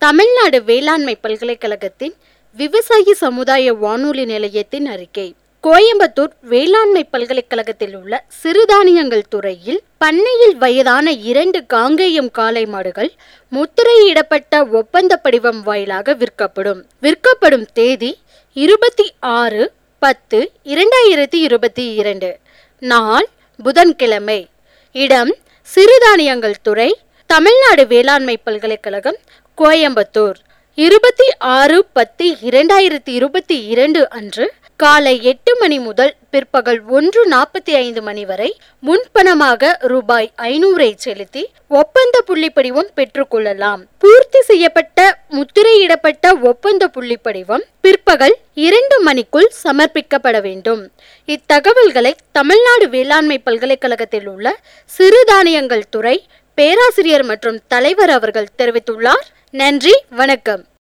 தமிழ்நாடு வேளாண்மை பல்கலைக்கழகத்தின் விவசாயி சமுதாய வானொலி நிலையத்தின் அறிக்கை கோயம்புத்தூர் வேளாண்மை பல்கலைக்கழகத்தில் உள்ள சிறுதானியங்கள் துறையில் பண்ணையில் வயதான இரண்டு காங்கேயம் காளை மாடுகள் முத்திரையிடப்பட்ட ஒப்பந்த படிவம் வாயிலாக விற்கப்படும் விற்கப்படும் தேதி இருபத்தி ஆறு பத்து இரண்டாயிரத்தி இருபத்தி இரண்டு நாள் புதன்கிழமை இடம் சிறுதானியங்கள் துறை தமிழ்நாடு வேளாண்மை பல்கலைக்கழகம் கோயம்புத்தூர் இருபத்தி ஆறு பத்து இரண்டாயிரத்தி இருபத்தி இரண்டு அன்று காலை எட்டு மணி முதல் பிற்பகல் ஒன்று நாற்பத்தி ஐந்து மணி வரை முன்பணமாக ரூபாய் ஐநூறை செலுத்தி ஒப்பந்த புள்ளிப்படிவம் பெற்றுக்கொள்ளலாம் பூர்த்தி செய்யப்பட்ட முத்திரையிடப்பட்ட ஒப்பந்த புள்ளிப்படிவம் பிற்பகல் இரண்டு மணிக்குள் சமர்ப்பிக்கப்பட வேண்டும் இத்தகவல்களை தமிழ்நாடு வேளாண்மை பல்கலைக்கழகத்தில் உள்ள சிறுதானியங்கள் துறை பேராசிரியர் மற்றும் தலைவர் அவர்கள் தெரிவித்துள்ளார் நன்றி வணக்கம்